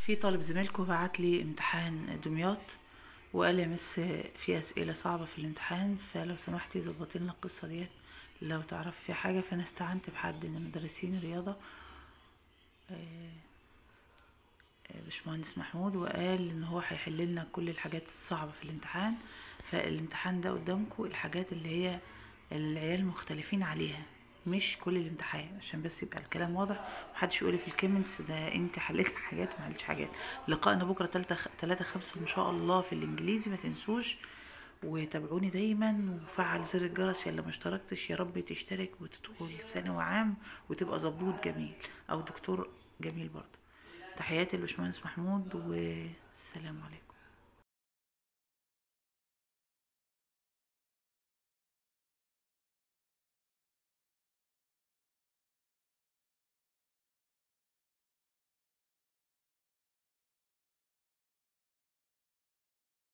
في طالب زميلكم بعت لي امتحان دمياط وقال يا مس في اسئله صعبه في الامتحان فلو سمحتي ظبطي لنا القصه ديت لو تعرفي في حاجه فانا استعنت بحد من مدرسين الرياضه آه، آه، باشمهندس محمود وقال ان هو هيحل لنا كل الحاجات الصعبه في الامتحان فالامتحان ده قدامكم الحاجات اللي هي العيال مختلفين عليها مش كل الامتحان عشان بس يبقى الكلام واضح محدش يقولي في الكومنتس ده انت حليت حاجات ما حلتش حاجات لقائنا بكره تلاتة تلاتة خمسة ان شاء الله في الانجليزي ما تنسوش وتابعوني دايما وفعل زر الجرس يلا ما اشتركتش يا رب تشترك وتدخل ثانوي عام وتبقى ظبوط جميل او دكتور جميل برضه تحياتي لباشمهندس محمود والسلام عليكم